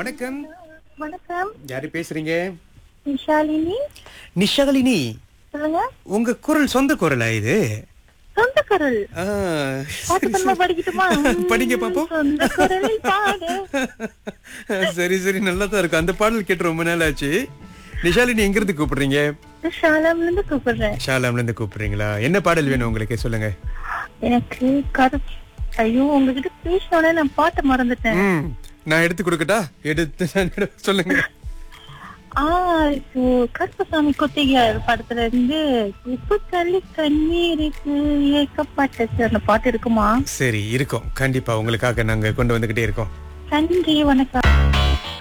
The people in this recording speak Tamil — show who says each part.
Speaker 1: வணக்கம்
Speaker 2: வணக்கம்
Speaker 1: யாரு பேசுறீங்க
Speaker 2: விஷாலினி
Speaker 1: நிஷாலினி
Speaker 2: சொல்லுங்க
Speaker 1: உங்க குரல் சொந்த குரலா இது
Speaker 2: சொந்த குரல்
Speaker 1: ஆ,
Speaker 2: பாட்டு பண்ணமா படிக்கட்டுமா
Speaker 1: படிங்க பாப்போம்.
Speaker 2: சொந்த குரலில் பாடு
Speaker 1: சரி சரி நல்லா தான் இருக்கும் அந்த பாடல் கேட்டு ரொம்ப நாள் ஆச்சு நிஷாலினி எங்க இருந்து கூப்பிடுறீங்க
Speaker 2: ஷாலாம்ல இருந்து கூப்பிடுறேன்
Speaker 1: ஷாலாம்ல இருந்து கூப்பிடுறீங்களா என்ன பாடல் வேணும் உங்களுக்கு சொல்லுங்க
Speaker 2: எனக்கு கரு ஐயோ உங்ககிட்ட பேசினோட நான் பாட்ட மறந்துட்டேன்
Speaker 1: ம் நான் எடுத்து கொடுக்கட்டா எடுத்து நான் எடு- சொல்லுங்க
Speaker 2: ஆ இப்போ கருப்பசாமி கொத்திகார் படத்துல இருந்து உப்பு தள்ளி கண்ணீருக்கு ஏக்கப்பட்ட அந்த பாட்டு இருக்குமா
Speaker 1: சரி இருக்கும் கண்டிப்பா உங்களுக்காக நாங்க கொண்டு வந்துகிட்டே இருக்கோம்
Speaker 2: நன்றி வணக்கம்